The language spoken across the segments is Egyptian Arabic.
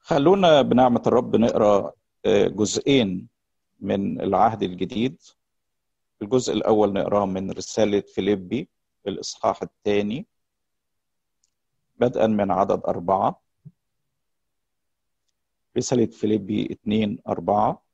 خلونا بنعمة الرب نقرا جزئين من العهد الجديد الجزء الأول نقراه من رسالة فيليبي الإصحاح الثاني بدءا من عدد أربعة رسالة فيليبي اتنين أربعة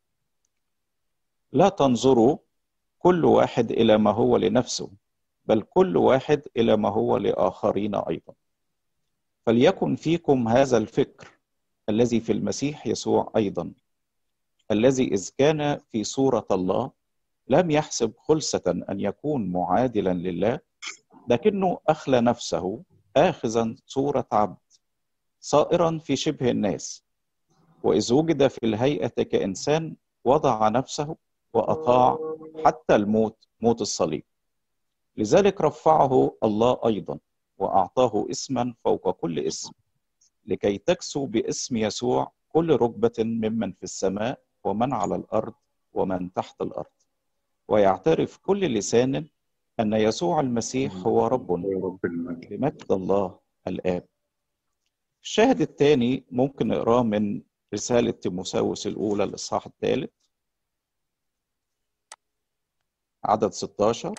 لا تنظروا كل واحد إلى ما هو لنفسه بل كل واحد إلى ما هو لآخرين أيضا فليكن فيكم هذا الفكر الذي في المسيح يسوع أيضا الذي إذ كان في صورة الله لم يحسب خلسة أن يكون معادلا لله لكنه أخلى نفسه آخذا صورة عبد صائرا في شبه الناس وإذ وجد في الهيئة كإنسان وضع نفسه وأطاع حتى الموت موت الصليب لذلك رفعه الله أيضا وأعطاه اسما فوق كل اسم لكي تكسو باسم يسوع كل ركبة ممن في السماء ومن على الأرض ومن تحت الأرض ويعترف كل لسان أن يسوع المسيح هو رب لمجد الله الآب الشاهد الثاني ممكن نقراه من رسالة تيموساوس الأولى الإصحاح الثالث عدد 16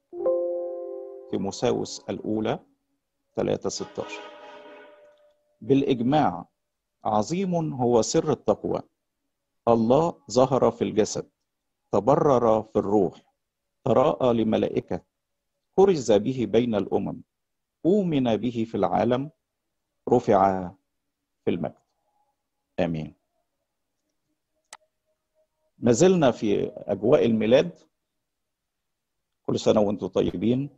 تيموساوس الأولى 3 16 بالإجماع عظيم هو سر التقوى الله ظهر في الجسد تبرر في الروح تراءى لملائكة كرز به بين الأمم أؤمن به في العالم رفع في المجد آمين ما زلنا في أجواء الميلاد كل سنة وأنتم طيبين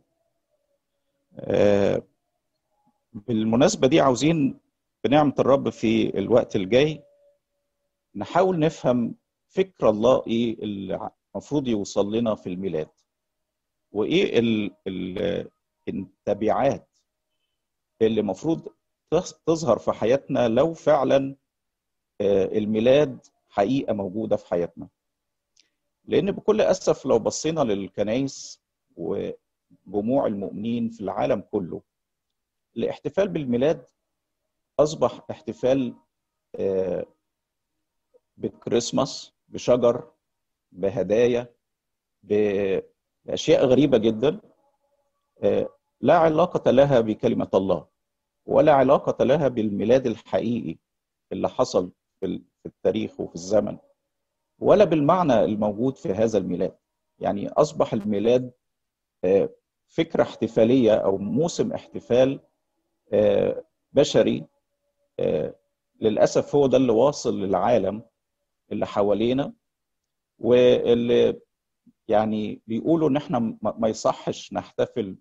آه بالمناسبة دي عاوزين بنعمة الرب في الوقت الجاي نحاول نفهم فكر الله ايه اللي المفروض يوصل لنا في الميلاد وايه ال ال التبعات اللي المفروض تظهر في حياتنا لو فعلا الميلاد حقيقه موجوده في حياتنا لان بكل اسف لو بصينا للكنائس وجموع المؤمنين في العالم كله الاحتفال بالميلاد اصبح احتفال بالكريسماس بشجر بهدايا باشياء غريبه جدا لا علاقه لها بكلمه الله ولا علاقه لها بالميلاد الحقيقي اللي حصل في التاريخ وفي الزمن ولا بالمعنى الموجود في هذا الميلاد يعني اصبح الميلاد فكره احتفاليه او موسم احتفال بشري للاسف هو ده اللي واصل للعالم اللي حوالينا واللي يعني بيقولوا ان احنا ما يصحش نحتفل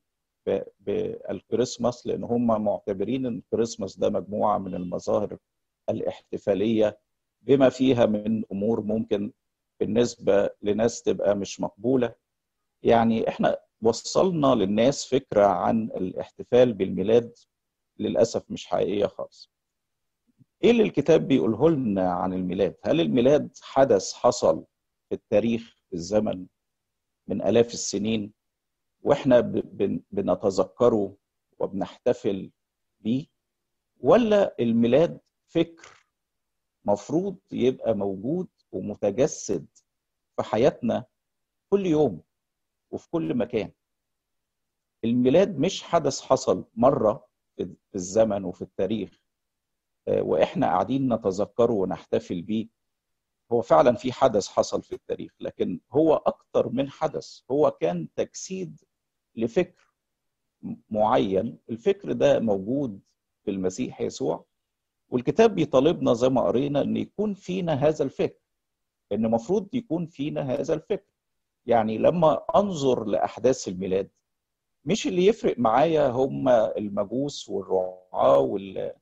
بالكريسماس لان هم معتبرين ان الكريسماس ده مجموعه من المظاهر الاحتفاليه بما فيها من امور ممكن بالنسبه لناس تبقى مش مقبوله يعني احنا وصلنا للناس فكره عن الاحتفال بالميلاد للاسف مش حقيقيه خالص ايه اللي الكتاب بيقوله لنا عن الميلاد هل الميلاد حدث حصل في التاريخ في الزمن من الاف السنين واحنا بنتذكره وبنحتفل بيه ولا الميلاد فكر مفروض يبقى موجود ومتجسد في حياتنا كل يوم وفي كل مكان الميلاد مش حدث حصل مره في الزمن وفي التاريخ واحنا قاعدين نتذكره ونحتفل بيه هو فعلا في حدث حصل في التاريخ لكن هو اكتر من حدث هو كان تجسيد لفكر معين الفكر ده موجود في المسيح يسوع والكتاب بيطالبنا زي ما قرينا ان يكون فينا هذا الفكر ان المفروض يكون فينا هذا الفكر يعني لما انظر لاحداث الميلاد مش اللي يفرق معايا هم المجوس والرعاه وال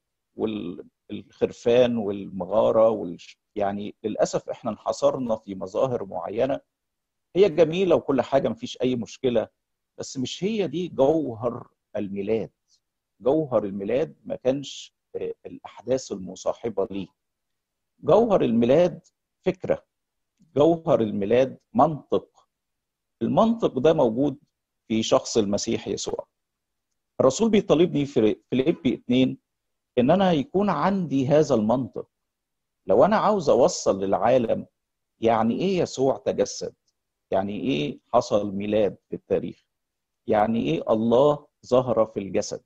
والخرفان والمغاره وال... يعني للاسف احنا انحصرنا في مظاهر معينه هي جميله وكل حاجه مفيش اي مشكله بس مش هي دي جوهر الميلاد جوهر الميلاد ما كانش الاحداث المصاحبه ليه جوهر الميلاد فكره جوهر الميلاد منطق المنطق ده موجود في شخص المسيح يسوع الرسول بيطالبني في فيليبي 2 ان انا يكون عندي هذا المنطق لو انا عاوز اوصل للعالم يعني ايه يسوع تجسد يعني ايه حصل ميلاد في التاريخ يعني ايه الله ظهر في الجسد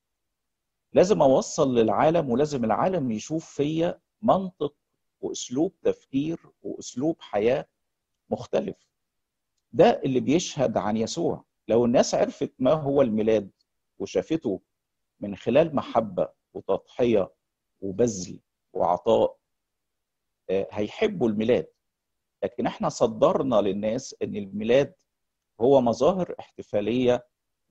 لازم اوصل للعالم ولازم العالم يشوف فيا منطق واسلوب تفكير واسلوب حياه مختلف ده اللي بيشهد عن يسوع لو الناس عرفت ما هو الميلاد وشافته من خلال محبه وتضحيه وبذل وعطاء هيحبوا الميلاد لكن احنا صدرنا للناس ان الميلاد هو مظاهر احتفاليه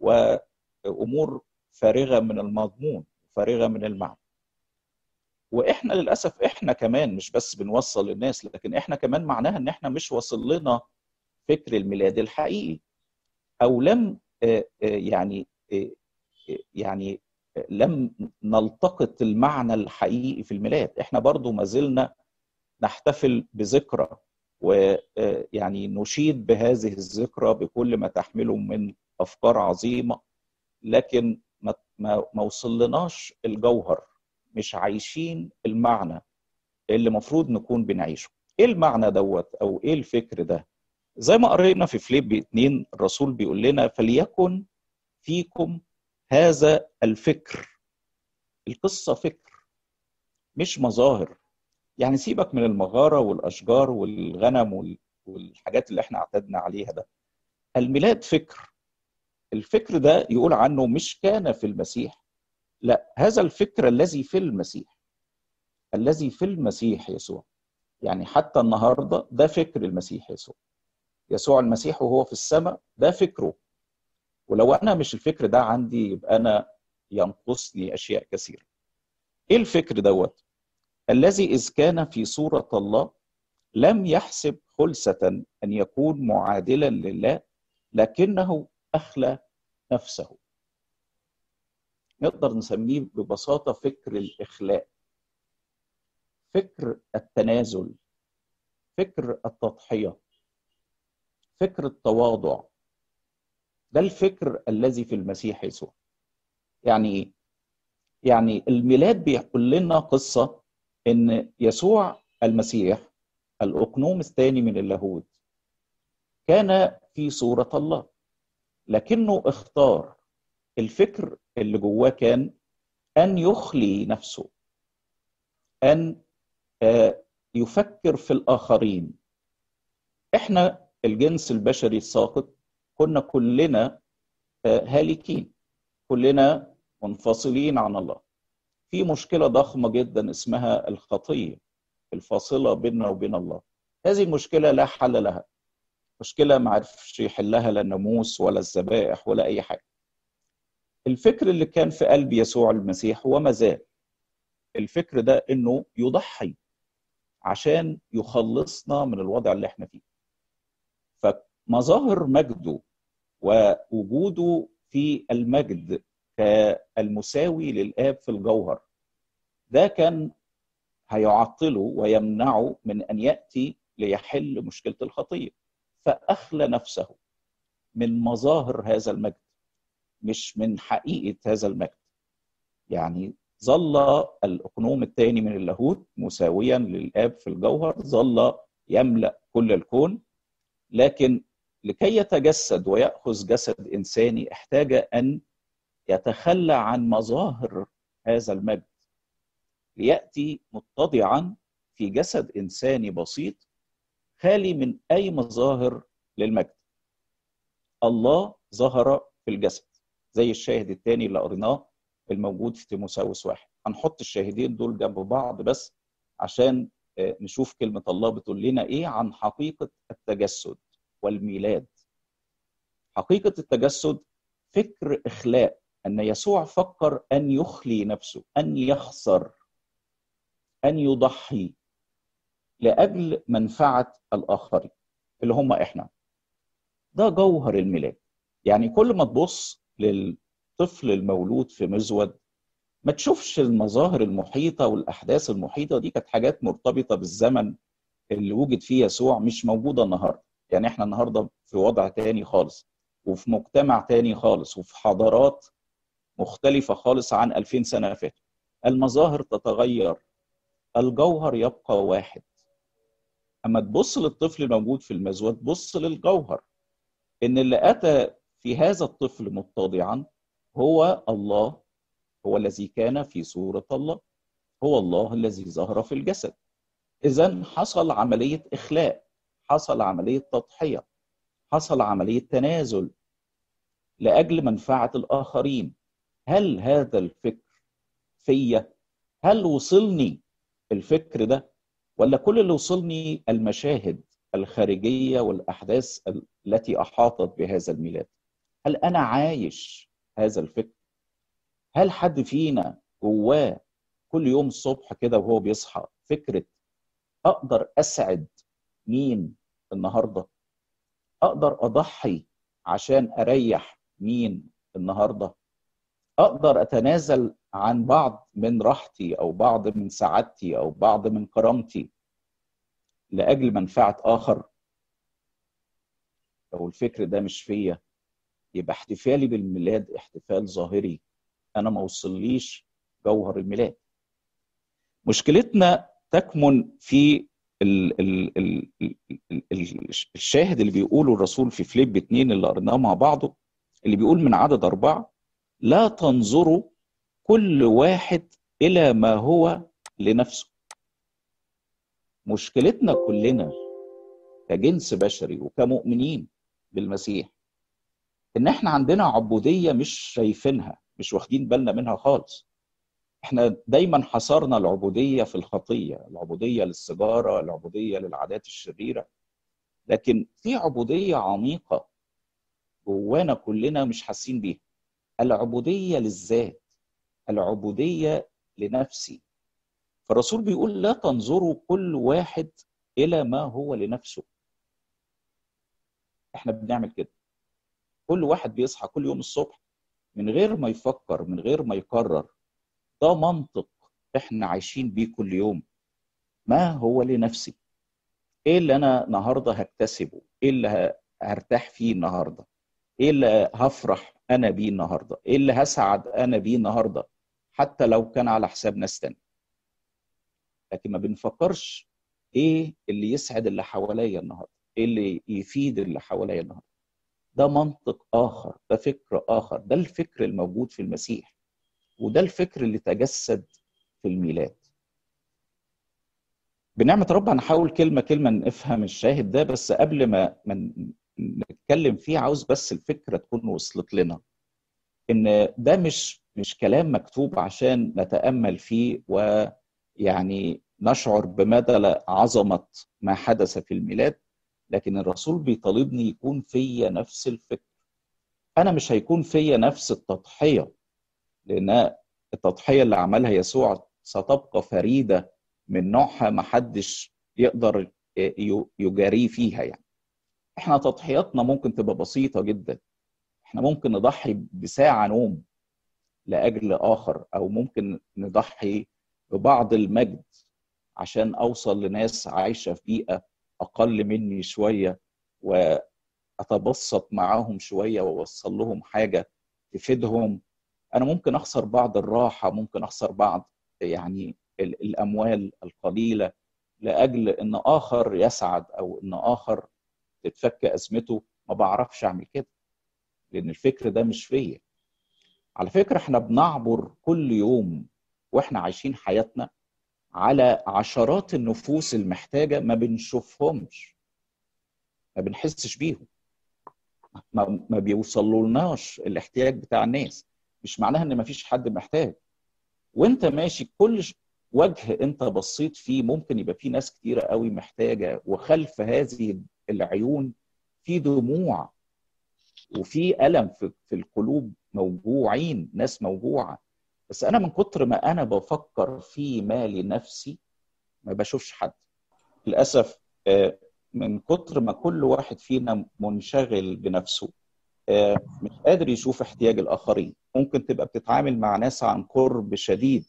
وامور فارغه من المضمون فارغه من المعنى واحنا للاسف احنا كمان مش بس بنوصل للناس لكن احنا كمان معناها ان احنا مش واصل لنا فكر الميلاد الحقيقي او لم يعني يعني لم نلتقط المعنى الحقيقي في الميلاد احنا برضو ما زلنا نحتفل بذكرى ويعني نشيد بهذه الذكرى بكل ما تحمله من افكار عظيمه لكن ما ما وصلناش الجوهر مش عايشين المعنى اللي المفروض نكون بنعيشه ايه المعنى دوت او ايه الفكر ده زي ما قرينا في فليب 2 الرسول بيقول لنا فليكن فيكم هذا الفكر القصه فكر مش مظاهر يعني سيبك من المغاره والاشجار والغنم والحاجات اللي احنا اعتدنا عليها ده الميلاد فكر الفكر ده يقول عنه مش كان في المسيح لا هذا الفكر الذي في المسيح الذي في المسيح يسوع يعني حتى النهارده ده فكر المسيح يسوع يسوع المسيح وهو في السماء ده فكره ولو انا مش الفكر ده عندي يبقى انا ينقصني اشياء كثيره ايه الفكر دوت الذي اذ كان في صوره الله لم يحسب خلسه ان يكون معادلا لله لكنه اخلى نفسه نقدر نسميه ببساطه فكر الاخلاء فكر التنازل فكر التضحيه فكر التواضع ده الفكر الذي في المسيح يسوع يعني ايه يعني الميلاد بيقول لنا قصه ان يسوع المسيح الاقنوم الثاني من اللاهوت كان في صوره الله لكنه اختار الفكر اللي جواه كان ان يخلي نفسه ان يفكر في الاخرين احنا الجنس البشري الساقط كنا كلنا هالكين كلنا منفصلين عن الله في مشكله ضخمه جدا اسمها الخطيه الفاصله بيننا وبين الله هذه المشكله لا حل لها مشكله ما عرفش يحلها لا الناموس ولا الذبائح ولا اي حاجه الفكر اللي كان في قلب يسوع المسيح وما زال الفكر ده انه يضحي عشان يخلصنا من الوضع اللي احنا فيه فمظاهر مجده ووجوده في المجد كالمساوي للاب في الجوهر ده كان هيعطله ويمنعه من ان ياتي ليحل مشكله الخطيه فاخلى نفسه من مظاهر هذا المجد مش من حقيقه هذا المجد يعني ظل الاقنوم الثاني من اللاهوت مساويا للاب في الجوهر ظل يملا كل الكون لكن لكي يتجسد وياخذ جسد انساني احتاج ان يتخلى عن مظاهر هذا المجد لياتي متضعا في جسد انساني بسيط خالي من اي مظاهر للمجد الله ظهر في الجسد زي الشاهد الثاني اللي قريناه الموجود في تيموساوس واحد هنحط الشاهدين دول جنب بعض بس عشان نشوف كلمة الله بتقول لنا إيه عن حقيقة التجسد والميلاد حقيقة التجسد فكر إخلاء أن يسوع فكر أن يخلي نفسه أن يخسر أن يضحي لأجل منفعة الآخرين اللي هم إحنا ده جوهر الميلاد يعني كل ما تبص للطفل المولود في مزود ما تشوفش المظاهر المحيطه والاحداث المحيطه دي كانت حاجات مرتبطه بالزمن اللي وجد فيه يسوع مش موجوده النهارده يعني احنا النهارده في وضع تاني خالص وفي مجتمع تاني خالص وفي حضارات مختلفه خالص عن 2000 سنه فاتوا المظاهر تتغير الجوهر يبقى واحد اما تبص للطفل الموجود في المزود تبص للجوهر ان اللي اتى في هذا الطفل متضعا هو الله هو الذي كان في صوره الله هو الله الذي ظهر في الجسد اذا حصل عمليه اخلاء حصل عمليه تضحيه حصل عمليه تنازل لاجل منفعه الاخرين هل هذا الفكر فيا هل وصلني الفكر ده ولا كل اللي وصلني المشاهد الخارجيه والاحداث التي احاطت بهذا الميلاد هل انا عايش هذا الفكر هل حد فينا جواه كل يوم الصبح كده وهو بيصحى فكره اقدر اسعد مين النهارده اقدر اضحي عشان اريح مين النهارده اقدر اتنازل عن بعض من راحتي او بعض من سعادتي او بعض من كرامتي لاجل منفعه اخر لو الفكر ده مش فيا يبقى احتفالي بالميلاد احتفال ظاهري انا ما وصليش جوهر الميلاد مشكلتنا تكمن في ال ال ال ال الشاهد اللي بيقوله الرسول في فليب 2 اللي قريناه مع بعضه اللي بيقول من عدد أربعة لا تنظروا كل واحد إلى ما هو لنفسه مشكلتنا كلنا كجنس بشري وكمؤمنين بالمسيح ان احنا عندنا عبوديه مش شايفينها مش واخدين بالنا منها خالص احنا دايما حصرنا العبوديه في الخطيه العبوديه للسيجاره العبوديه للعادات الشريره لكن في عبوديه عميقه جوانا كلنا مش حاسين بيها العبوديه للذات العبوديه لنفسي فالرسول بيقول لا تنظروا كل واحد الى ما هو لنفسه احنا بنعمل كده كل واحد بيصحى كل يوم الصبح من غير ما يفكر من غير ما يقرر ده منطق احنا عايشين بيه كل يوم ما هو لنفسي ايه اللي انا النهارده هكتسبه ايه اللي هرتاح فيه النهارده ايه اللي هفرح انا بيه النهارده ايه اللي هسعد انا بيه النهارده حتى لو كان على حساب ناس تاني لكن ما بنفكرش ايه اللي يسعد اللي حواليا النهارده ايه اللي يفيد اللي حواليا النهارده ده منطق اخر ده فكر اخر ده الفكر الموجود في المسيح وده الفكر اللي تجسد في الميلاد بنعمة رب هنحاول كلمة كلمة نفهم الشاهد ده بس قبل ما, ما نتكلم فيه عاوز بس الفكرة تكون وصلت لنا ان ده مش مش كلام مكتوب عشان نتأمل فيه ويعني نشعر بمدى عظمة ما حدث في الميلاد لكن الرسول بيطالبني يكون فيا نفس الفكر انا مش هيكون فيا نفس التضحيه لان التضحيه اللي عملها يسوع ستبقى فريده من نوعها ما حدش يقدر يجاريه فيها يعني احنا تضحياتنا ممكن تبقى بسيطه جدا احنا ممكن نضحي بساعه نوم لاجل اخر او ممكن نضحي ببعض المجد عشان اوصل لناس عايشه في بيئه اقل مني شويه واتبسط معاهم شويه واوصل لهم حاجه تفيدهم انا ممكن اخسر بعض الراحه ممكن اخسر بعض يعني الاموال القليله لاجل ان اخر يسعد او ان اخر تتفك ازمته ما بعرفش اعمل كده لان الفكر ده مش فيا على فكره احنا بنعبر كل يوم واحنا عايشين حياتنا على عشرات النفوس المحتاجه ما بنشوفهمش ما بنحسش بيهم ما, ما بيوصلولناش الاحتياج بتاع الناس مش معناها ان ما فيش حد محتاج وانت ماشي كل وجه انت بصيت فيه ممكن يبقى فيه ناس كتيره قوي محتاجه وخلف هذه العيون في دموع وفي الم في, في القلوب موجوعين ناس موجوعه بس انا من كتر ما انا بفكر في ما لنفسي ما بشوفش حد للاسف من كتر ما كل واحد فينا منشغل بنفسه مش قادر يشوف احتياج الاخرين ممكن تبقى بتتعامل مع ناس عن قرب شديد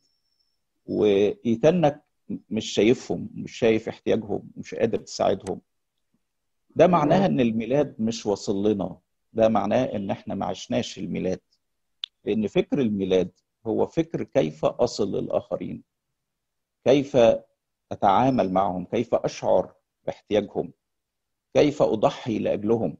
ويتنك مش شايفهم مش شايف احتياجهم مش قادر تساعدهم ده معناها ان الميلاد مش واصل لنا ده معناه ان احنا ما عشناش الميلاد لان فكر الميلاد هو فكر كيف اصل للاخرين كيف اتعامل معهم كيف اشعر باحتياجهم كيف اضحي لاجلهم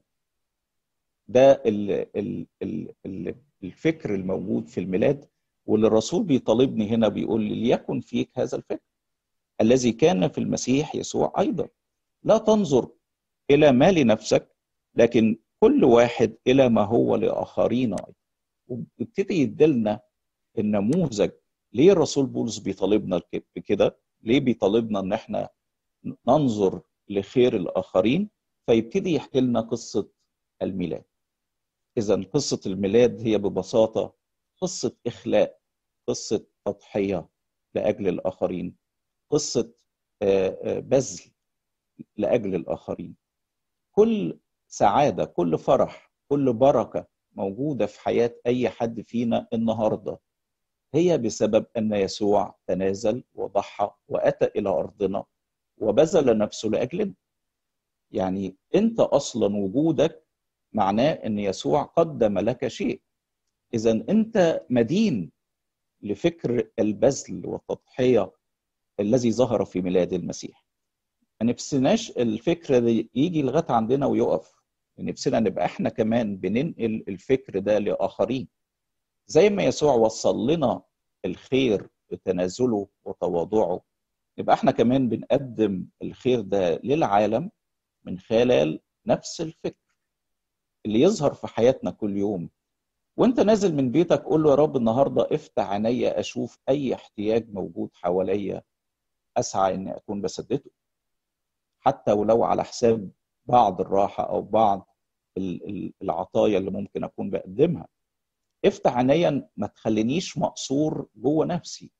ده ال ال ال الفكر الموجود في الميلاد واللي الرسول بيطالبني هنا بيقول لي ليكن فيك هذا الفكر الذي كان في المسيح يسوع ايضا لا تنظر الى ما لنفسك لكن كل واحد الى ما هو لاخرين ايضا ويبتدي يدلنا النموذج ليه الرسول بولس بيطالبنا بكده ليه بيطالبنا ان احنا ننظر لخير الاخرين فيبتدي يحكي لنا قصه الميلاد اذا قصه الميلاد هي ببساطه قصه اخلاء قصه تضحيه لاجل الاخرين قصه بذل لاجل الاخرين كل سعاده كل فرح كل بركه موجوده في حياه اي حد فينا النهارده هي بسبب ان يسوع تنازل وضحى واتى الى ارضنا وبذل نفسه لاجلنا يعني انت اصلا وجودك معناه ان يسوع قدم لك شيء اذا انت مدين لفكر البذل والتضحيه الذي ظهر في ميلاد المسيح ما نفسناش الفكر ده يجي لغايه عندنا ويقف نفسنا نبقى احنا كمان بننقل الفكر ده لاخرين زي ما يسوع وصل لنا الخير بتنازله وتواضعه يبقى احنا كمان بنقدم الخير ده للعالم من خلال نفس الفكر اللي يظهر في حياتنا كل يوم وانت نازل من بيتك قول له يا رب النهارده افتح عينيا اشوف اي احتياج موجود حواليا اسعى اني اكون بسدده حتى ولو على حساب بعض الراحه او بعض العطايا اللي ممكن اكون بقدمها افتح عينيا ما تخلينيش مقصور جوه نفسي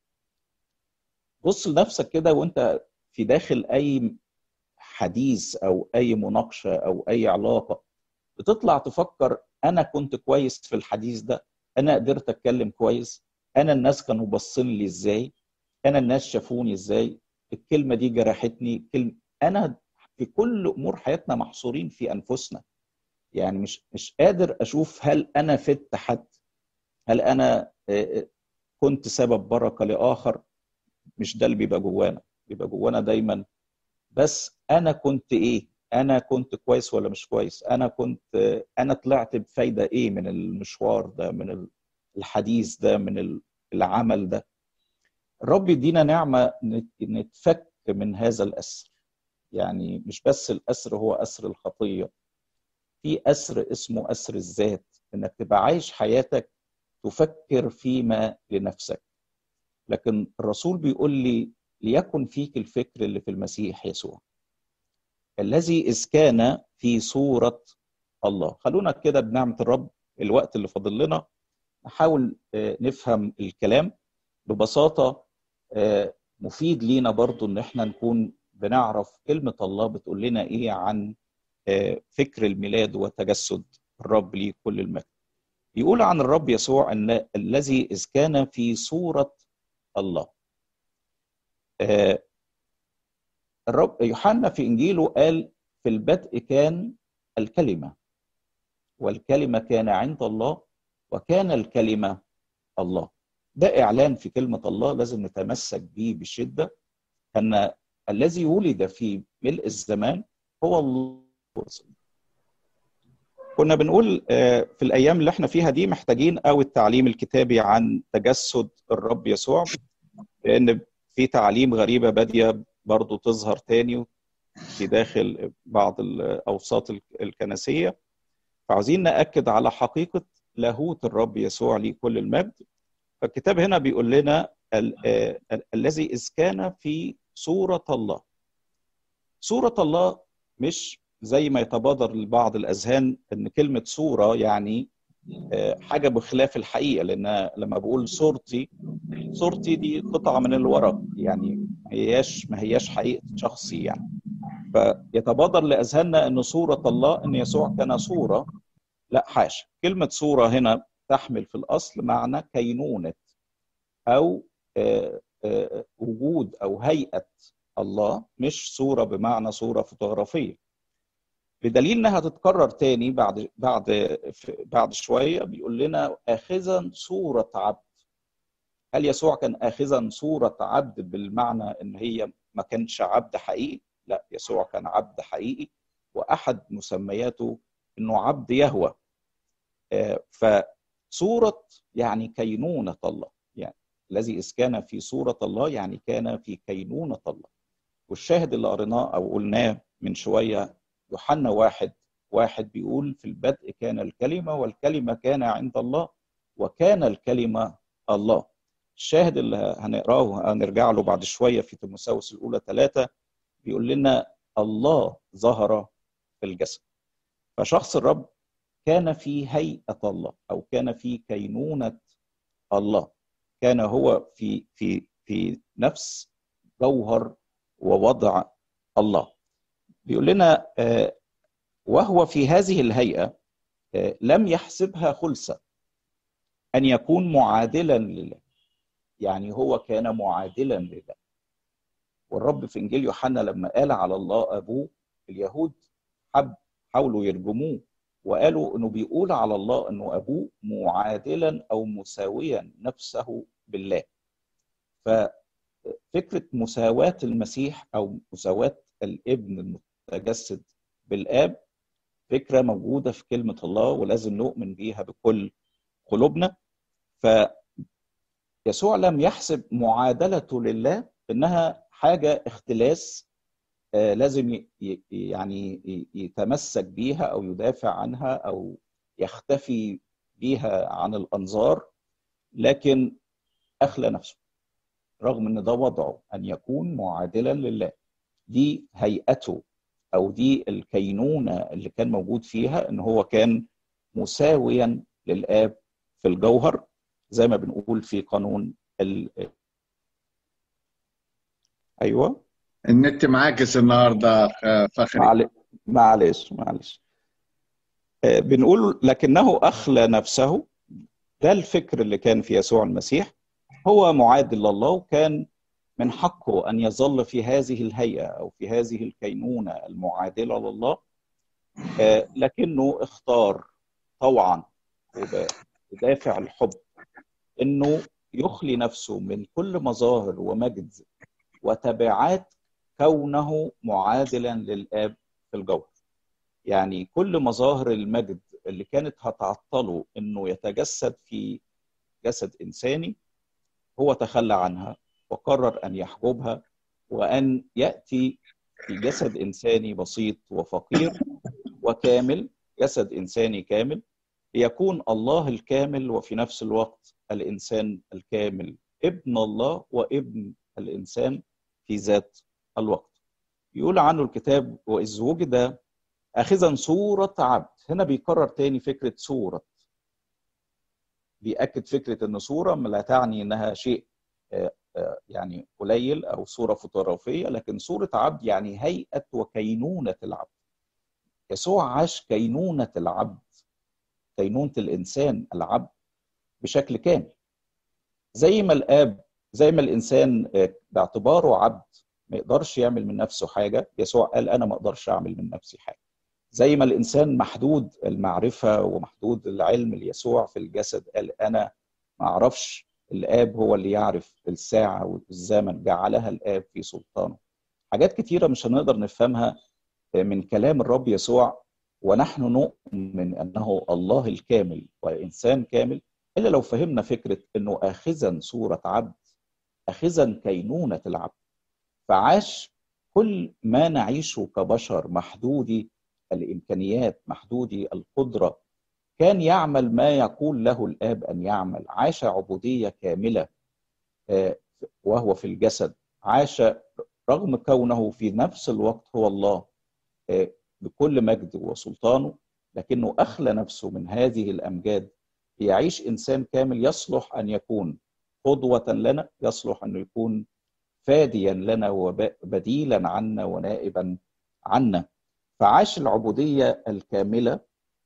بص لنفسك كده وانت في داخل اي حديث او اي مناقشه او اي علاقه بتطلع تفكر انا كنت كويس في الحديث ده انا قدرت اتكلم كويس انا الناس كانوا باصين لي ازاي انا الناس شافوني ازاي الكلمه دي جرحتني كلمه انا في كل امور حياتنا محصورين في انفسنا يعني مش مش قادر اشوف هل انا فدت حد هل انا كنت سبب بركه لاخر مش ده اللي بيبقى جوانا بيبقى جوانا دايما بس انا كنت ايه انا كنت كويس ولا مش كويس انا كنت انا طلعت بفايده ايه من المشوار ده من الحديث ده من العمل ده الرب يدينا نعمه نتفك من هذا الاسر يعني مش بس الاسر هو اسر الخطيه في اسر اسمه اسر الذات انك تبقى عايش حياتك تفكر فيما لنفسك لكن الرسول بيقول لي ليكن فيك الفكر اللي في المسيح يسوع الذي إذ كان في صورة الله خلونا كده بنعمة الرب الوقت اللي فاضل لنا نحاول نفهم الكلام ببساطة مفيد لينا برضو ان احنا نكون بنعرف كلمة الله بتقول لنا ايه عن فكر الميلاد وتجسد الرب ليه كل المجد يقول عن الرب يسوع ان الذي اذ كان في صوره الله الرب يوحنا في انجيله قال في البدء كان الكلمه والكلمه كان عند الله وكان الكلمه الله ده اعلان في كلمه الله لازم نتمسك به بشده ان الذي ولد في ملء الزمان هو الله كنا بنقول في الايام اللي احنا فيها دي محتاجين قوي التعليم الكتابي عن تجسد الرب يسوع لان في تعليم غريبه باديه برضو تظهر تاني في داخل بعض الاوساط الكنسيه فعاوزين ناكد على حقيقه لاهوت الرب يسوع ليه كل المجد فالكتاب هنا بيقول لنا الذي اذ كان في صوره الله صوره الله مش زي ما يتبادر لبعض الاذهان ان كلمه صوره يعني حاجه بخلاف الحقيقه لان لما بقول صورتي صورتي دي قطعه من الورق يعني ما هياش ما هياش حقيقه شخصي يعني فيتبادر لاذهاننا ان صوره الله ان يسوع كان صوره لا حاشا كلمه صوره هنا تحمل في الاصل معنى كينونه او وجود او هيئه الله مش صوره بمعنى صوره فوتوغرافيه بدليل انها تتكرر تاني بعد بعد بعد شويه بيقول لنا اخذا صوره عبد هل يسوع كان اخذا صوره عبد بالمعنى ان هي ما كانش عبد حقيقي لا يسوع كان عبد حقيقي واحد مسمياته انه عبد يهوى فصوره يعني كينونه الله يعني الذي اذ كان في صوره الله يعني كان في كينونه الله والشاهد اللي قريناه او قلناه من شويه يوحنا واحد واحد بيقول في البدء كان الكلمه والكلمه كان عند الله وكان الكلمه الله الشاهد اللي هنقراه هنرجع له بعد شويه في تيموثاوس الاولى ثلاثه بيقول لنا الله ظهر في الجسد فشخص الرب كان في هيئه الله او كان في كينونه الله كان هو في في في نفس جوهر ووضع الله بيقول لنا وهو في هذه الهيئه لم يحسبها خلسه ان يكون معادلا لله يعني هو كان معادلا لله والرب في انجيل يوحنا لما قال على الله ابوه اليهود حب حاولوا يرجموه وقالوا انه بيقول على الله انه ابوه معادلا او مساويا نفسه بالله ففكره مساواه المسيح او مساواه الابن المتجسد بالاب فكره موجوده في كلمه الله ولازم نؤمن بيها بكل قلوبنا فيسوع لم يحسب معادلته لله انها حاجه اختلاس لازم يعني يتمسك بيها او يدافع عنها او يختفي بيها عن الانظار لكن اخلى نفسه رغم ان ده وضعه ان يكون معادلا لله دي هيئته او دي الكينونه اللي كان موجود فيها ان هو كان مساويا للاب في الجوهر زي ما بنقول في قانون ال... ايوه النت معاكس النهارده فخري معلش معلش بنقول لكنه اخلى نفسه ده الفكر اللي كان في يسوع المسيح هو معادل لله وكان من حقه ان يظل في هذه الهيئه او في هذه الكينونه المعادله لله لكنه اختار طوعا بدافع الحب انه يخلي نفسه من كل مظاهر ومجد وتبعات كونه معادلا للاب في الجوهر يعني كل مظاهر المجد اللي كانت هتعطله انه يتجسد في جسد انساني هو تخلى عنها وقرر ان يحجبها وان ياتي في جسد انساني بسيط وفقير وكامل جسد انساني كامل ليكون الله الكامل وفي نفس الوقت الانسان الكامل ابن الله وابن الانسان في ذات الوقت يقول عنه الكتاب واذ وجد اخذا صوره عبد هنا بيكرر تاني فكره صوره بيأكد فكره ان صوره لا تعني انها شيء يعني قليل او صوره فوتوغرافيه لكن صوره عبد يعني هيئه وكينونه العبد يسوع عاش كينونه العبد كينونه الانسان العبد بشكل كامل زي ما الاب زي ما الانسان باعتباره عبد ما يقدرش يعمل من نفسه حاجه يسوع قال انا ما اقدرش اعمل من نفسي حاجه زي ما الانسان محدود المعرفه ومحدود العلم ليسوع في الجسد قال انا ما اعرفش الاب هو اللي يعرف الساعه والزمن جعلها الاب في سلطانه حاجات كتيره مش هنقدر نفهمها من كلام الرب يسوع ونحن نؤمن انه الله الكامل وانسان كامل الا لو فهمنا فكره انه اخذا صوره عبد اخذا كينونه العبد فعاش كل ما نعيشه كبشر محدودي الامكانيات محدودي القدره كان يعمل ما يقول له الاب ان يعمل عاش عبوديه كامله وهو في الجسد عاش رغم كونه في نفس الوقت هو الله بكل مجد وسلطانه لكنه اخلى نفسه من هذه الامجاد ليعيش انسان كامل يصلح ان يكون قدوه لنا يصلح انه يكون فاديا لنا وبديلا عنا ونائبا عنا فعاش العبوديه الكامله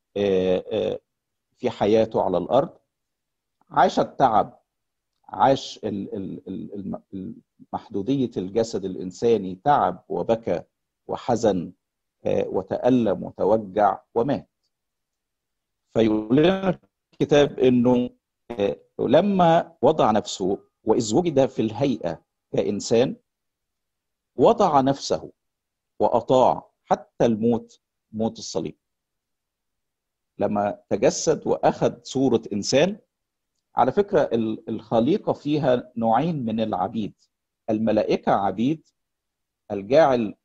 في حياته على الارض عاش التعب عاش محدوديه الجسد الانساني تعب وبكى وحزن وتالم وتوجع ومات فيقول لنا الكتاب انه لما وضع نفسه وإذ وجد في الهيئة كإنسان وضع نفسه وأطاع حتى الموت موت الصليب لما تجسد وأخذ صورة إنسان على فكرة الخليقة فيها نوعين من العبيد الملائكة عبيد الجاعل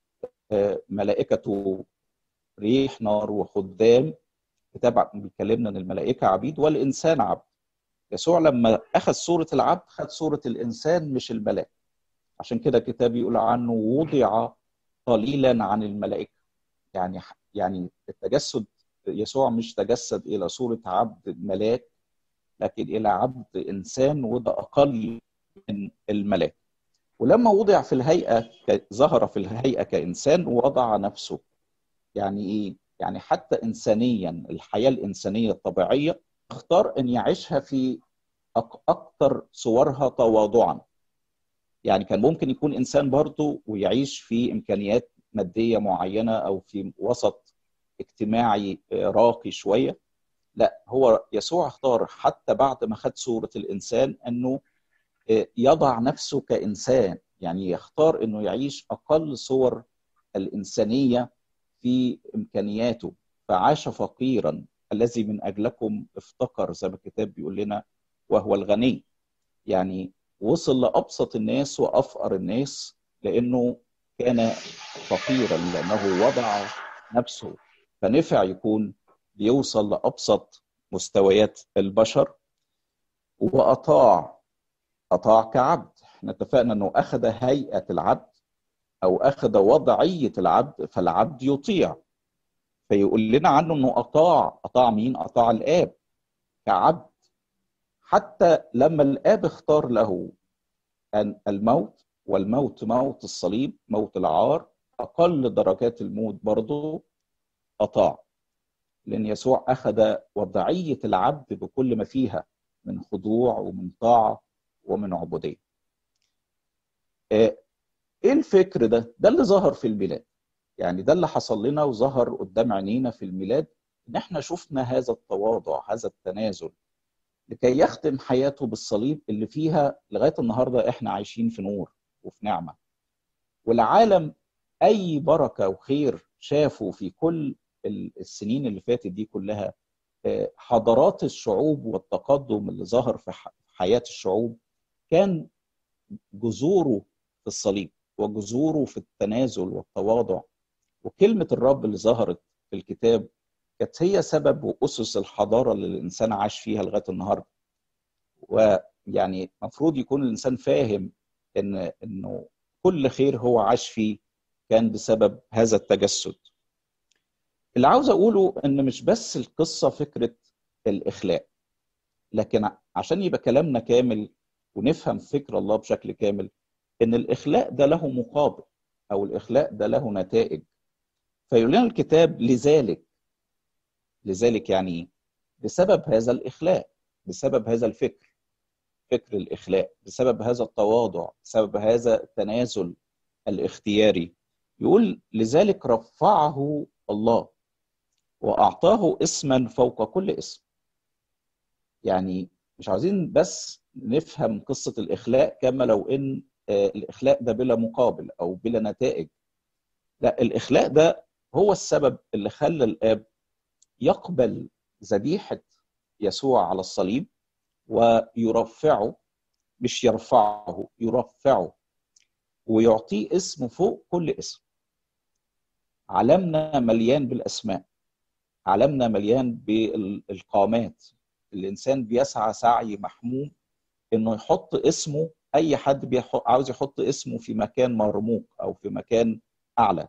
ملائكة ريح نار وخدام كتاب بيكلمنا ان الملائكه عبيد والانسان عبد يسوع لما اخذ صوره العبد خد صوره الانسان مش الملاك عشان كده الكتاب يقول عنه وضع قليلا عن الملائكه يعني يعني التجسد يسوع مش تجسد الى صوره عبد ملاك لكن الى عبد انسان وده اقل من الملاك ولما وضع في الهيئه ظهر في الهيئه كانسان وضع نفسه يعني ايه يعني حتى انسانيا الحياه الانسانيه الطبيعيه اختار ان يعيشها في اكثر صورها تواضعا يعني كان ممكن يكون انسان برضه ويعيش في امكانيات ماديه معينه او في وسط اجتماعي راقي شويه لا هو يسوع اختار حتى بعد ما خد صوره الانسان انه يضع نفسه كانسان يعني يختار انه يعيش اقل صور الانسانيه في امكانياته فعاش فقيرا الذي من اجلكم افتقر زي ما الكتاب بيقول لنا وهو الغني يعني وصل لابسط الناس وافقر الناس لانه كان فقيرا لانه وضع نفسه فنفع يكون بيوصل لابسط مستويات البشر واطاع اطاع كعبد احنا اتفقنا انه اخذ هيئه العبد او اخذ وضعيه العبد فالعبد يطيع فيقول لنا عنه انه اطاع اطاع مين اطاع الاب كعبد حتى لما الاب اختار له أن الموت والموت موت الصليب موت العار اقل درجات الموت برضه اطاع لان يسوع اخذ وضعيه العبد بكل ما فيها من خضوع ومن طاعه ومن عبوديه ايه الفكر ده ده اللي ظهر في الميلاد يعني ده اللي حصل لنا وظهر قدام عينينا في الميلاد ان احنا شفنا هذا التواضع هذا التنازل لكي يختم حياته بالصليب اللي فيها لغايه النهارده احنا عايشين في نور وفي نعمه والعالم اي بركه وخير شافه في كل السنين اللي فاتت دي كلها حضارات الشعوب والتقدم اللي ظهر في حياه الشعوب كان جذوره في الصليب وجذوره في التنازل والتواضع وكلمه الرب اللي ظهرت في الكتاب كانت هي سبب واسس الحضاره اللي الانسان عاش فيها لغايه النهارده ويعني المفروض يكون الانسان فاهم ان انه كل خير هو عاش فيه كان بسبب هذا التجسد اللي عاوز اقوله ان مش بس القصه فكره الاخلاء لكن عشان يبقى كلامنا كامل ونفهم فكر الله بشكل كامل ان الاخلاء ده له مقابل او الاخلاء ده له نتائج فيقول لنا الكتاب لذلك لذلك يعني ايه؟ بسبب هذا الاخلاء بسبب هذا الفكر فكر الاخلاء بسبب هذا التواضع بسبب هذا التنازل الاختياري يقول لذلك رفعه الله واعطاه اسما فوق كل اسم يعني مش عاوزين بس نفهم قصه الاخلاء كما لو ان الاخلاء ده بلا مقابل او بلا نتائج لا الاخلاء ده هو السبب اللي خلى الاب يقبل ذبيحه يسوع على الصليب ويرفعه مش يرفعه يرفعه ويعطيه اسم فوق كل اسم عالمنا مليان بالاسماء عالمنا مليان بالقامات الانسان بيسعى سعي محموم انه يحط اسمه اي حد بيحط عاوز يحط اسمه في مكان مرموق او في مكان اعلى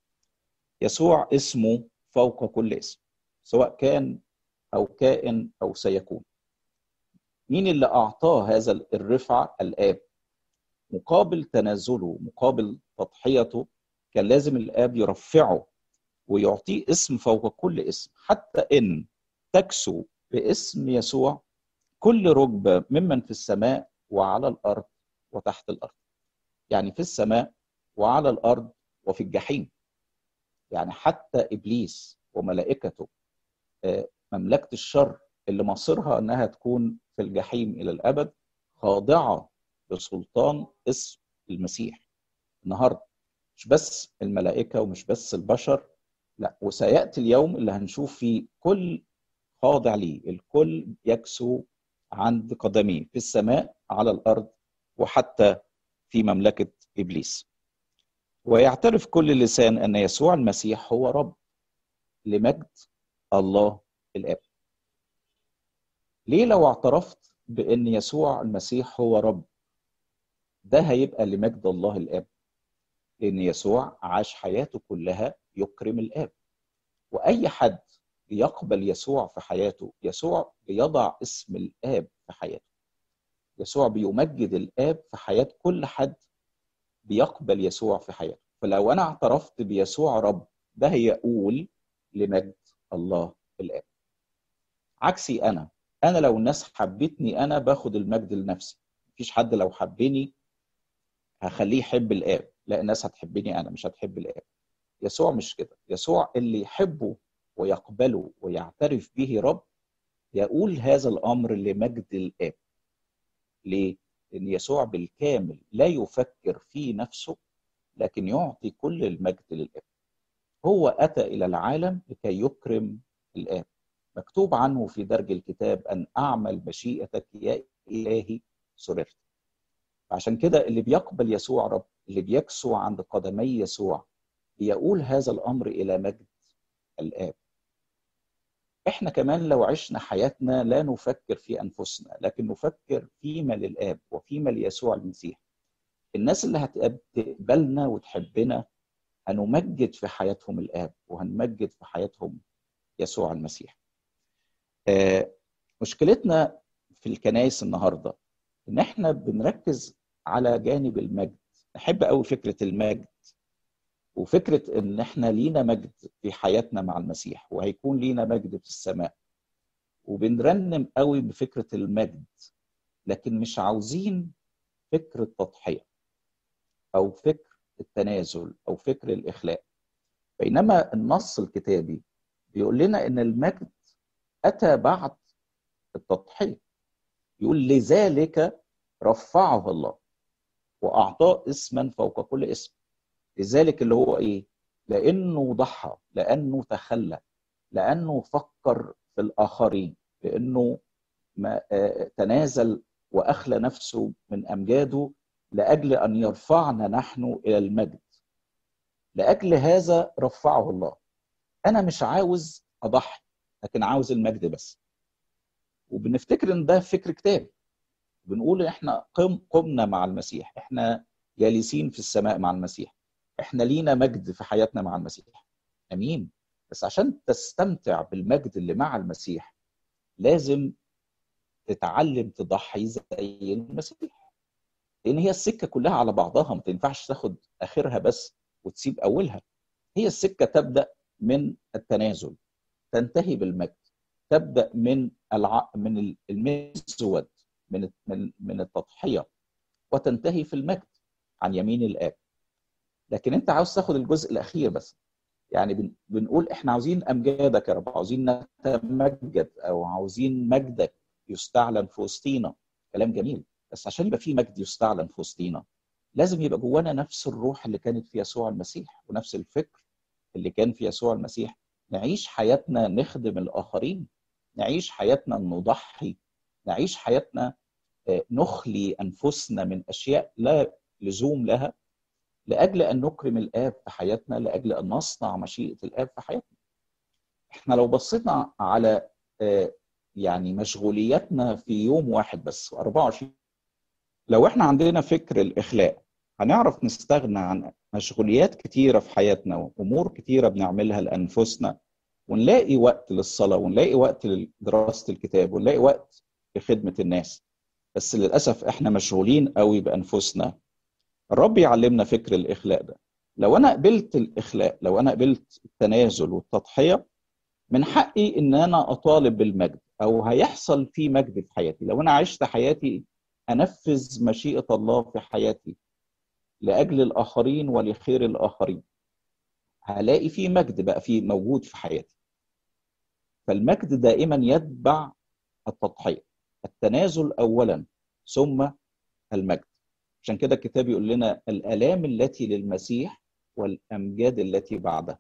يسوع اسمه فوق كل اسم سواء كان او كائن او سيكون مين اللي اعطاه هذا الرفعه الاب مقابل تنازله مقابل تضحيته كان لازم الاب يرفعه ويعطيه اسم فوق كل اسم حتى ان تكسو باسم يسوع كل ركبه ممن في السماء وعلى الارض وتحت الارض يعني في السماء وعلى الارض وفي الجحيم يعني حتى ابليس وملائكته مملكه الشر اللي مصيرها انها تكون في الجحيم الى الابد خاضعه لسلطان اسم المسيح النهارده مش بس الملائكه ومش بس البشر لا وسياتي اليوم اللي هنشوف فيه كل خاضع ليه الكل يكسو عند قدميه في السماء على الارض وحتى في مملكه ابليس ويعترف كل لسان ان يسوع المسيح هو رب لمجد الله الاب ليه لو اعترفت بان يسوع المسيح هو رب ده هيبقى لمجد الله الاب لان يسوع عاش حياته كلها يكرم الاب واي حد بيقبل يسوع في حياته يسوع بيضع اسم الاب في حياته يسوع بيمجد الاب في حياه كل حد بيقبل يسوع في حياته فلو انا اعترفت بيسوع رب ده هيقول لمجد الله الاب عكسي انا انا لو الناس حبتني انا باخد المجد لنفسي مفيش حد لو حبني هخليه يحب الاب لا الناس هتحبني انا مش هتحب الاب يسوع مش كده يسوع اللي يحبه ويقبله ويعترف به رب يقول هذا الامر لمجد الاب ليه لان يسوع بالكامل لا يفكر في نفسه لكن يعطي كل المجد للاب هو اتى الى العالم لكي يكرم الاب مكتوب عنه في درج الكتاب ان اعمل مشيئتك يا الهي سررت عشان كده اللي بيقبل يسوع رب اللي بيكسو عند قدمي يسوع بيقول هذا الامر الى مجد الاب احنا كمان لو عشنا حياتنا لا نفكر في انفسنا لكن نفكر فيما للاب وفيما ليسوع المسيح الناس اللي هتقبلنا وتحبنا هنمجد في حياتهم الاب وهنمجد في حياتهم يسوع المسيح آه مشكلتنا في الكنائس النهارده ان احنا بنركز على جانب المجد نحب قوي فكره المجد وفكره ان احنا لينا مجد في حياتنا مع المسيح وهيكون لينا مجد في السماء وبنرنم قوي بفكره المجد لكن مش عاوزين فكر التضحيه او فكر التنازل او فكر الاخلاء بينما النص الكتابي بيقول لنا ان المجد اتى بعد التضحيه يقول لذلك رفعه الله واعطاه اسما فوق كل اسم لذلك اللي هو ايه لانه ضحى لانه تخلى لانه فكر في الاخرين لانه ما تنازل واخلى نفسه من امجاده لاجل ان يرفعنا نحن الى المجد لاجل هذا رفعه الله انا مش عاوز اضحي لكن عاوز المجد بس وبنفتكر ان ده فكر كتابي بنقول احنا قم قمنا مع المسيح احنا جالسين في السماء مع المسيح احنا لينا مجد في حياتنا مع المسيح امين بس عشان تستمتع بالمجد اللي مع المسيح لازم تتعلم تضحي زي المسيح لان هي السكه كلها على بعضها ما تنفعش تاخد اخرها بس وتسيب اولها هي السكه تبدا من التنازل تنتهي بالمجد تبدا من الع... من المزود من من من التضحيه وتنتهي في المجد عن يمين الاب لكن انت عاوز تاخد الجزء الاخير بس يعني بن... بنقول احنا عاوزين امجادك يا رب عاوزين نتمجد او عاوزين مجدك يستعلن في وسطينا كلام جميل بس عشان يبقى في مجد يستعلن في وسطينا لازم يبقى جوانا نفس الروح اللي كانت في يسوع المسيح ونفس الفكر اللي كان في يسوع المسيح نعيش حياتنا نخدم الاخرين نعيش حياتنا نضحي نعيش حياتنا نخلي انفسنا من اشياء لا لزوم لها لاجل ان نكرم الاب في حياتنا لاجل ان نصنع مشيئه الاب في حياتنا احنا لو بصينا على يعني مشغولياتنا في يوم واحد بس 24 لو احنا عندنا فكر الاخلاء هنعرف نستغنى عن مشغوليات كتيره في حياتنا وامور كتيره بنعملها لانفسنا ونلاقي وقت للصلاه ونلاقي وقت لدراسه الكتاب ونلاقي وقت لخدمه الناس بس للاسف احنا مشغولين قوي بانفسنا الرب يعلمنا فكر الاخلاء ده لو انا قبلت الاخلاء لو انا قبلت التنازل والتضحيه من حقي ان انا اطالب بالمجد او هيحصل في مجد في حياتي لو انا عشت حياتي انفذ مشيئه الله في حياتي لاجل الاخرين ولخير الاخرين هلاقي في مجد بقى في موجود في حياتي فالمجد دائما يتبع التضحيه التنازل اولا ثم المجد عشان كده الكتاب يقول لنا الآلام التي للمسيح والأمجاد التي بعدها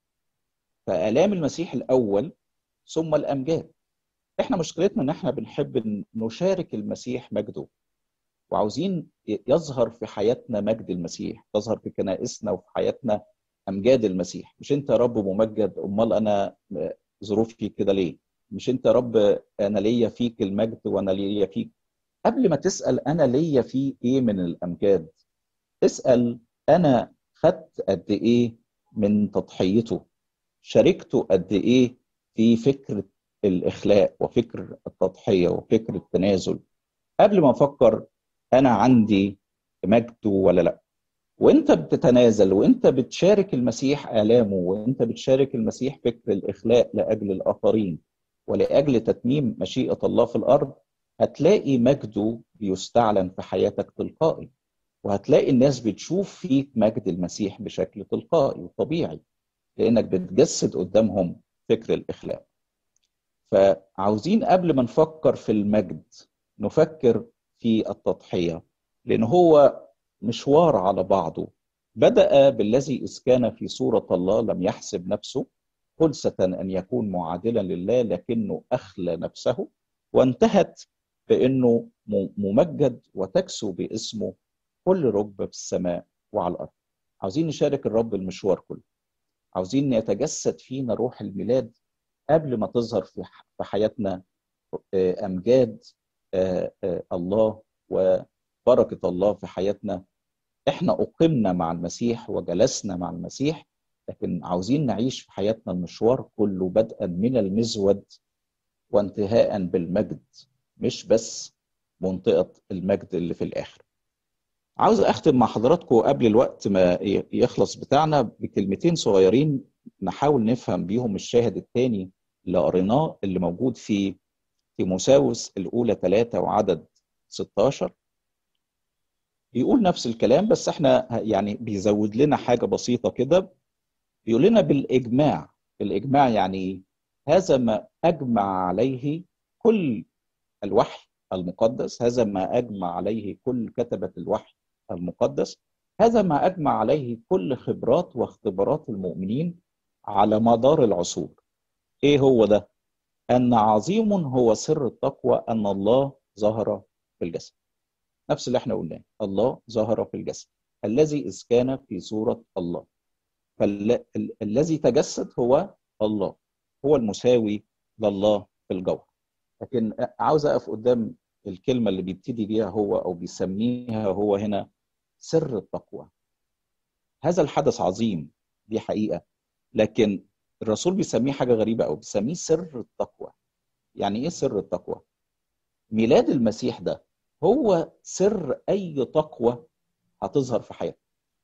فآلام المسيح الأول ثم الأمجاد احنا مشكلتنا ان احنا بنحب نشارك المسيح مجده وعاوزين يظهر في حياتنا مجد المسيح تظهر في كنائسنا وفي حياتنا امجاد المسيح مش انت يا رب ممجد امال انا ظروفي كده ليه مش انت يا رب انا ليا فيك المجد وانا ليا فيك قبل ما تسال انا ليا فيه ايه من الامجاد اسال انا خدت قد ايه من تضحيته شاركته قد ايه في فكره الاخلاء وفكر التضحيه وفكر التنازل قبل ما افكر انا عندي مجده ولا لا وانت بتتنازل وانت بتشارك المسيح الامه وانت بتشارك المسيح فكر الاخلاء لاجل الاخرين ولاجل تتميم مشيئه الله في الارض هتلاقي مجده بيستعلن في حياتك تلقائي وهتلاقي الناس بتشوف فيك مجد المسيح بشكل تلقائي وطبيعي لانك بتجسد قدامهم فكر الاخلاء فعاوزين قبل ما نفكر في المجد نفكر في التضحيه لان هو مشوار على بعضه بدا بالذي اذ كان في صوره الله لم يحسب نفسه خلسه ان يكون معادلا لله لكنه اخلى نفسه وانتهت بانه ممجد وتكسو باسمه كل ركبه في السماء وعلى الارض عاوزين نشارك الرب المشوار كله عاوزين يتجسد فينا روح الميلاد قبل ما تظهر في حياتنا امجاد الله وبركه الله في حياتنا احنا اقمنا مع المسيح وجلسنا مع المسيح لكن عاوزين نعيش في حياتنا المشوار كله بدءا من المزود وانتهاء بالمجد مش بس منطقه المجد اللي في الاخر عاوز اختم مع حضراتكم قبل الوقت ما يخلص بتاعنا بكلمتين صغيرين نحاول نفهم بيهم الشاهد الثاني اللي قريناه اللي موجود في تيموساوس الاولى 3 وعدد 16 بيقول نفس الكلام بس احنا يعني بيزود لنا حاجه بسيطه كده بيقول لنا بالاجماع الاجماع يعني هذا ما اجمع عليه كل الوحي المقدس هذا ما اجمع عليه كل كتبه الوحي المقدس هذا ما اجمع عليه كل خبرات واختبارات المؤمنين على مدار العصور ايه هو ده ان عظيم هو سر التقوى ان الله ظهر في الجسد نفس اللي احنا قلناه الله ظهر في الجسد الذي اذ كان في صوره الله فالذي تجسد هو الله هو المساوي لله في الجوهر لكن عاوز اقف قدام الكلمه اللي بيبتدي بيها هو او بيسميها هو هنا سر التقوى هذا الحدث عظيم دي حقيقه لكن الرسول بيسميه حاجه غريبه قوي بيسميه سر التقوى يعني ايه سر التقوى ميلاد المسيح ده هو سر اي تقوى هتظهر في حياتك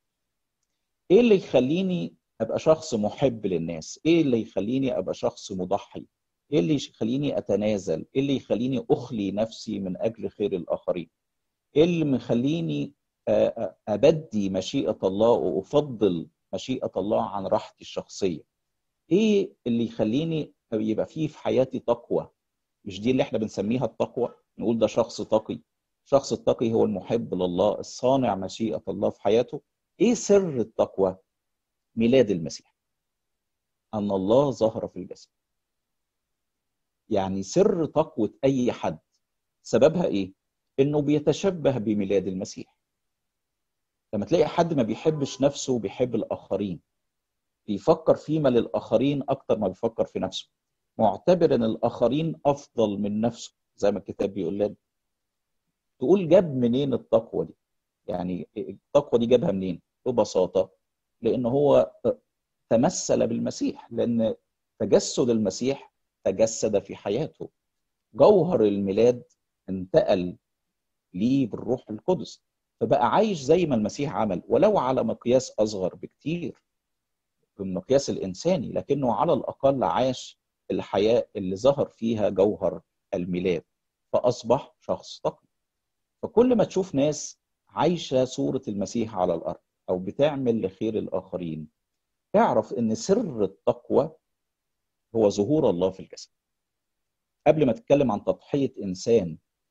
ايه اللي يخليني ابقى شخص محب للناس ايه اللي يخليني ابقى شخص مضحي ايه اللي يخليني اتنازل ايه اللي يخليني اخلي نفسي من اجل خير الاخرين ايه اللي مخليني ابدي مشيئه الله وافضل مشيئه الله عن راحتي الشخصيه ايه اللي يخليني يبقى فيه في حياتي تقوى مش دي اللي احنا بنسميها التقوى نقول ده شخص تقي الشخص التقي هو المحب لله الصانع مشيئه الله في حياته ايه سر التقوى ميلاد المسيح ان الله ظهر في الجسد يعني سر تقوى اي حد سببها ايه انه بيتشبه بميلاد المسيح لما تلاقي حد ما بيحبش نفسه وبيحب الاخرين بيفكر فيما للاخرين اكتر ما بيفكر في نفسه معتبر ان الاخرين افضل من نفسه زي ما الكتاب بيقول لنا تقول جاب منين التقوى دي يعني التقوى دي جابها منين ببساطه لان هو تمثل بالمسيح لان تجسد المسيح تجسد في حياته جوهر الميلاد انتقل ليه بالروح القدس فبقى عايش زي ما المسيح عمل ولو على مقياس اصغر بكتير بالمقياس الانساني لكنه على الاقل عاش الحياه اللي ظهر فيها جوهر الميلاد فاصبح شخص تقي فكل ما تشوف ناس عايشه صوره المسيح على الارض او بتعمل لخير الاخرين اعرف ان سر التقوى هو ظهور الله في الجسد قبل ما تتكلم عن تضحيه انسان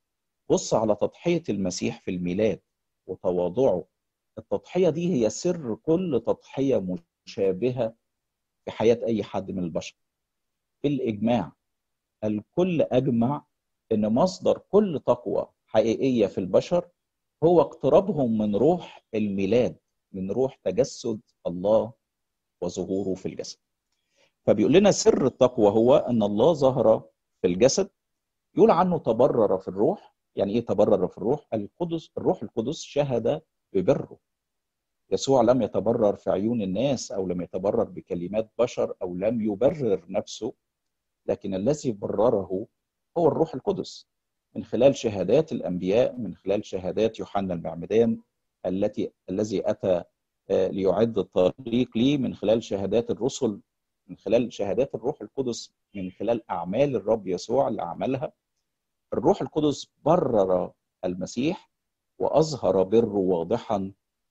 بص على تضحية المسيح في الميلاد وتواضعه التضحية دي هي سر كل تضحية مشابهة في حياة أي حد من البشر بالإجماع الكل أجمع أن مصدر كل تقوى حقيقية في البشر هو اقترابهم من روح الميلاد من روح تجسد الله وظهوره في الجسد فبيقول لنا سر التقوى هو أن الله ظهر في الجسد يقول عنه تبرر في الروح يعني ايه تبرر في الروح القدس الروح القدس شهد ببره يسوع لم يتبرر في عيون الناس او لم يتبرر بكلمات بشر او لم يبرر نفسه لكن الذي برره هو الروح القدس من خلال شهادات الانبياء من خلال شهادات يوحنا المعمدان التي الذي اتى ليعد الطريق لي من خلال شهادات الرسل من خلال شهادات الروح القدس من خلال اعمال الرب يسوع اللي عملها الروح القدس برر المسيح واظهر بره واضحا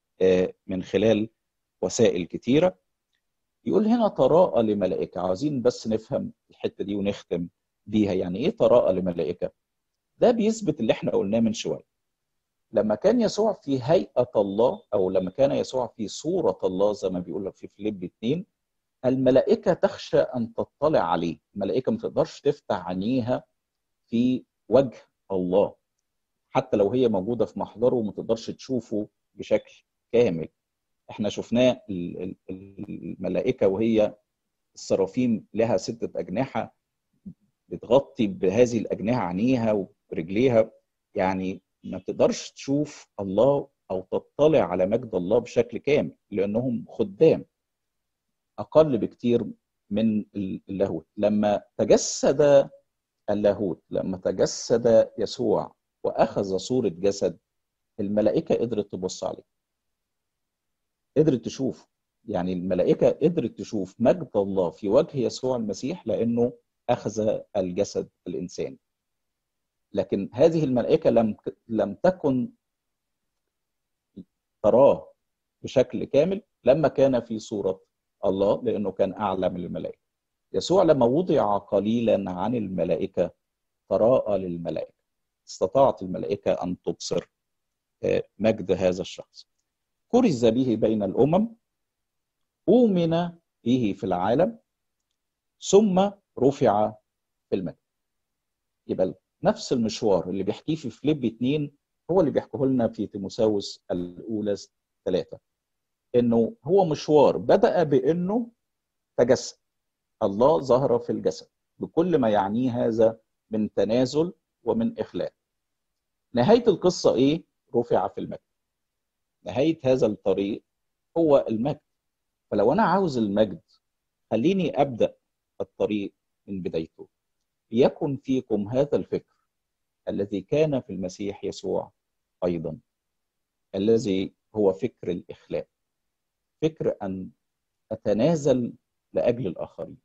من خلال وسائل كتيره يقول هنا تراءى لملائكه عاوزين بس نفهم الحته دي ونختم بيها يعني ايه تراءى لملائكه ده بيثبت اللي احنا قلناه من شويه لما كان يسوع في هيئه الله او لما كان يسوع في صوره الله زي ما بيقول لك في فيليب 2 الملائكه تخشى ان تطلع عليه الملائكه ما تقدرش تفتح عينيها في وجه الله حتى لو هي موجوده في محضره وما تقدرش تشوفه بشكل كامل احنا شفناه الملائكه وهي السرافيم لها ستة أجنحة بتغطي بهذه الأجنحة عينيها ورجليها يعني ما تقدرش تشوف الله أو تطلع على مجد الله بشكل كامل لأنهم خدام أقل بكتير من اللاهوت لما تجسد اللاهوت لما تجسد يسوع وأخذ صورة جسد الملائكة قدرت تبص عليه قدرت تشوف يعني الملائكة قدرت تشوف مجد الله في وجه يسوع المسيح لأنه أخذ الجسد الإنساني لكن هذه الملائكة لم لم تكن تراه بشكل كامل لما كان في صورة الله لأنه كان أعلى من الملائكة يسوع لما وضع قليلا عن الملائكة تراءى للملائكة استطاعت الملائكة أن تبصر مجد هذا الشخص كرز به بين الأمم أؤمن به في العالم ثم رفع في المجد يبقى نفس المشوار اللي بيحكيه في فليب 2 هو اللي بيحكيه لنا في تيموساوس الأولى ثلاثة إنه هو مشوار بدأ بإنه تجسد الله ظهر في الجسد بكل ما يعنيه هذا من تنازل ومن إخلاء نهاية القصة إيه؟ رفع في المجد نهاية هذا الطريق هو المجد فلو أنا عاوز المجد خليني أبدأ الطريق من بدايته ليكن فيكم هذا الفكر الذي كان في المسيح يسوع أيضا الذي هو فكر الإخلاء فكر أن أتنازل لأجل الآخرين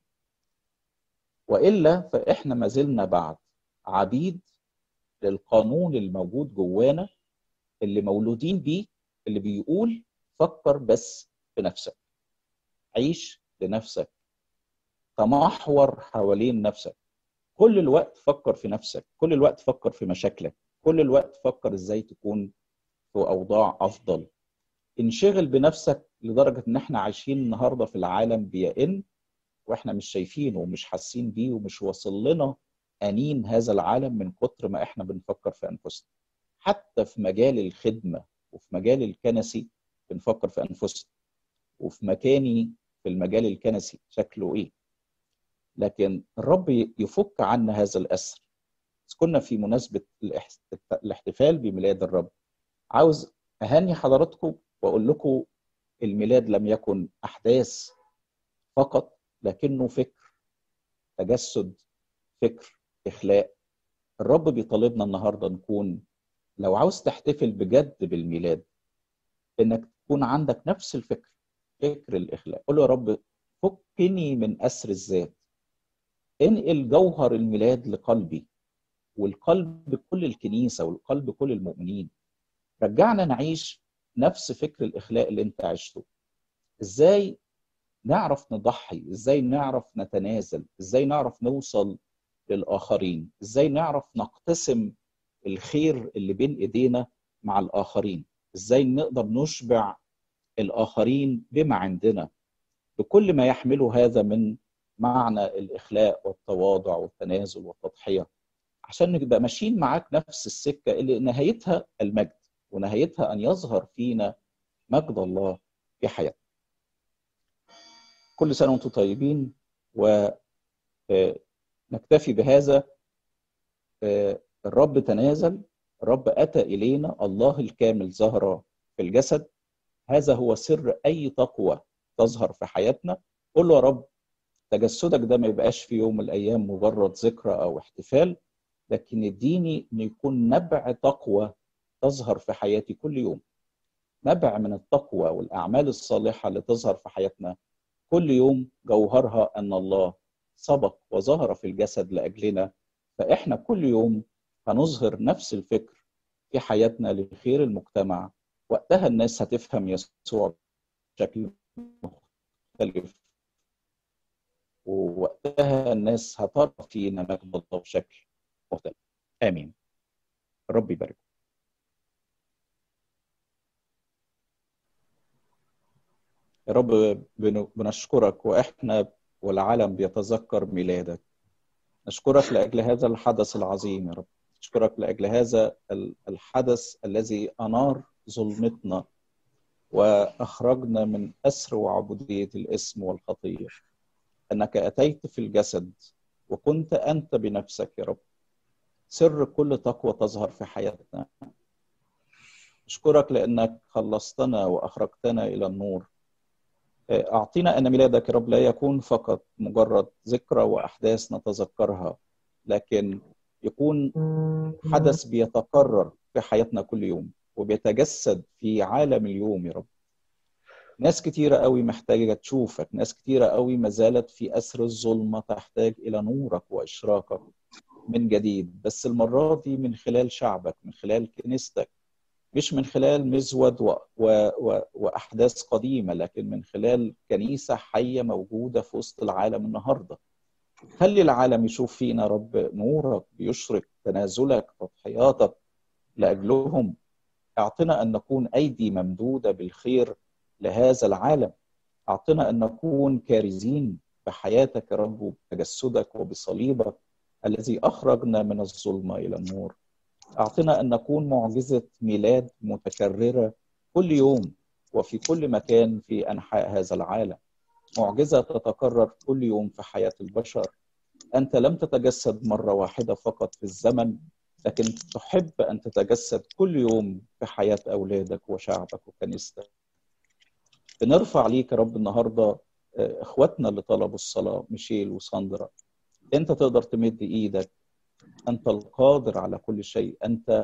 وإلا فإحنا ما زلنا بعد عبيد للقانون الموجود جوانا اللي مولودين بيه اللي بيقول فكر بس في نفسك عيش لنفسك تمحور حوالين نفسك كل الوقت فكر في نفسك كل الوقت فكر في مشاكلك كل الوقت فكر ازاي تكون في اوضاع افضل انشغل بنفسك لدرجه ان احنا عايشين النهارده في العالم بيئن واحنا مش شايفينه ومش حاسين بيه ومش واصل لنا انين هذا العالم من كتر ما احنا بنفكر في انفسنا حتى في مجال الخدمه وفي مجال الكنسي بنفكر في انفسنا وفي مكاني في المجال الكنسي شكله ايه لكن الرب يفك عنا هذا الاسر كنا في مناسبه الاحتفال بميلاد الرب عاوز اهني حضراتكم واقول لكم الميلاد لم يكن احداث فقط لكنه فكر تجسد فكر اخلاء الرب بيطالبنا النهارده نكون لو عاوز تحتفل بجد بالميلاد انك تكون عندك نفس الفكر فكر الاخلاء قول له يا رب فكني من اسر الذات انقل جوهر الميلاد لقلبي والقلب كل الكنيسه والقلب كل المؤمنين رجعنا نعيش نفس فكر الاخلاء اللي انت عشته ازاي نعرف نضحي ازاي نعرف نتنازل ازاي نعرف نوصل للاخرين ازاي نعرف نقتسم الخير اللي بين ايدينا مع الاخرين ازاي نقدر نشبع الاخرين بما عندنا بكل ما يحمله هذا من معنى الاخلاء والتواضع والتنازل والتضحيه عشان نبقى ماشيين معاك نفس السكه اللي نهايتها المجد ونهايتها ان يظهر فينا مجد الله في حياتنا. كل سنه وانتم طيبين ونكتفي بهذا الرب تنازل الرب اتى الينا الله الكامل ظهر في الجسد هذا هو سر اي تقوى تظهر في حياتنا قول له يا رب تجسدك ده ما يبقاش في يوم من الايام مجرد ذكرى او احتفال لكن اديني ان يكون نبع تقوى تظهر في حياتي كل يوم نبع من التقوى والاعمال الصالحه اللي تظهر في حياتنا كل يوم جوهرها ان الله سبق وظهر في الجسد لاجلنا فاحنا كل يوم هنظهر نفس الفكر في حياتنا لخير المجتمع وقتها الناس هتفهم يسوع بشكل مختلف ووقتها الناس هترى فينا مجد الله بشكل مختلف امين ربي يبارك يا رب بنشكرك واحنا والعالم بيتذكر ميلادك نشكرك لاجل هذا الحدث العظيم يا رب نشكرك لاجل هذا الحدث الذي انار ظلمتنا واخرجنا من اسر وعبوديه الاسم والخطيه انك اتيت في الجسد وكنت انت بنفسك يا رب سر كل تقوى تظهر في حياتنا اشكرك لانك خلصتنا واخرجتنا الى النور اعطينا ان ميلادك يا رب لا يكون فقط مجرد ذكرى واحداث نتذكرها لكن يكون حدث بيتكرر في حياتنا كل يوم وبيتجسد في عالم اليوم يا رب ناس كتيرة قوي محتاجة تشوفك ناس كتيرة قوي ما زالت في أسر الظلمة تحتاج إلى نورك وإشراقك من جديد بس المرة دي من خلال شعبك من خلال كنيستك مش من خلال مزود و... و... و... وأحداث قديمة لكن من خلال كنيسة حية موجودة في وسط العالم النهاردة خلي العالم يشوف فينا رب نورك بيشرق تنازلك تضحياتك لأجلهم اعطنا أن نكون أيدي ممدودة بالخير لهذا العالم اعطنا ان نكون كارزين بحياتك يا رب وبتجسدك وبصليبك الذي اخرجنا من الظلمه الى النور اعطنا ان نكون معجزه ميلاد متكرره كل يوم وفي كل مكان في انحاء هذا العالم معجزه تتكرر كل يوم في حياه البشر انت لم تتجسد مره واحده فقط في الزمن لكن تحب ان تتجسد كل يوم في حياه اولادك وشعبك وكنيستك بنرفع ليك يا رب النهارده اخواتنا اللي طلبوا الصلاه ميشيل وساندرا انت تقدر تمد ايدك انت القادر على كل شيء انت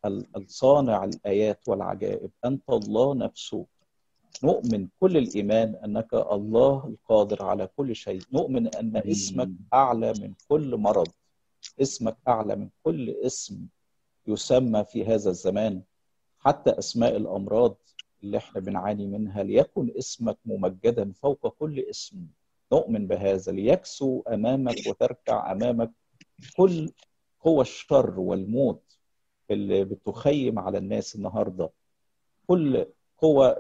الصانع الايات والعجائب انت الله نفسه نؤمن كل الايمان انك الله القادر على كل شيء نؤمن ان اسمك اعلى من كل مرض اسمك اعلى من كل اسم يسمى في هذا الزمان حتى اسماء الامراض اللي احنا بنعاني منها ليكن اسمك ممجدا فوق كل اسم نؤمن بهذا ليكسو امامك وتركع امامك كل قوى الشر والموت اللي بتخيم على الناس النهارده كل قوى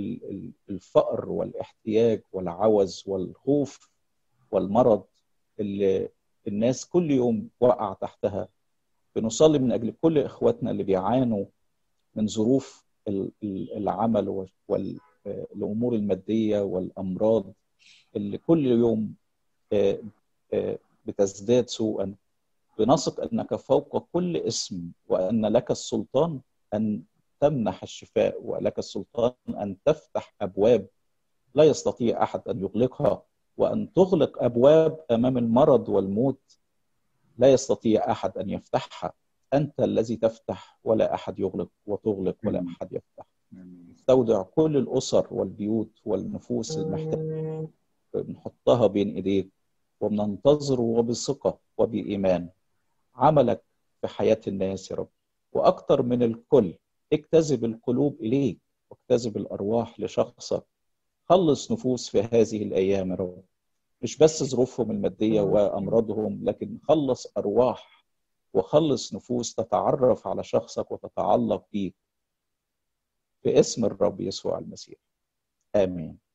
الفقر والاحتياج والعوز والخوف والمرض اللي الناس كل يوم وقع تحتها بنصلي من اجل كل اخواتنا اللي بيعانوا من ظروف العمل والامور الماديه والامراض اللي كل يوم بتزداد سوءا بنثق انك فوق كل اسم وان لك السلطان ان تمنح الشفاء ولك السلطان ان تفتح ابواب لا يستطيع احد ان يغلقها وان تغلق ابواب امام المرض والموت لا يستطيع احد ان يفتحها انت الذي تفتح ولا احد يغلق وتغلق ولا احد يفتح استودع كل الاسر والبيوت والنفوس المحتاجه بنحطها بين ايديك وبننتظر وبثقه وبايمان عملك في حياه الناس يا رب واكثر من الكل اجتذب القلوب اليك واجتذب الارواح لشخصك خلص نفوس في هذه الايام يا رب مش بس ظروفهم الماديه وامراضهم لكن خلص ارواح وخلص نفوس تتعرف على شخصك وتتعلق بيك باسم الرب يسوع المسيح امين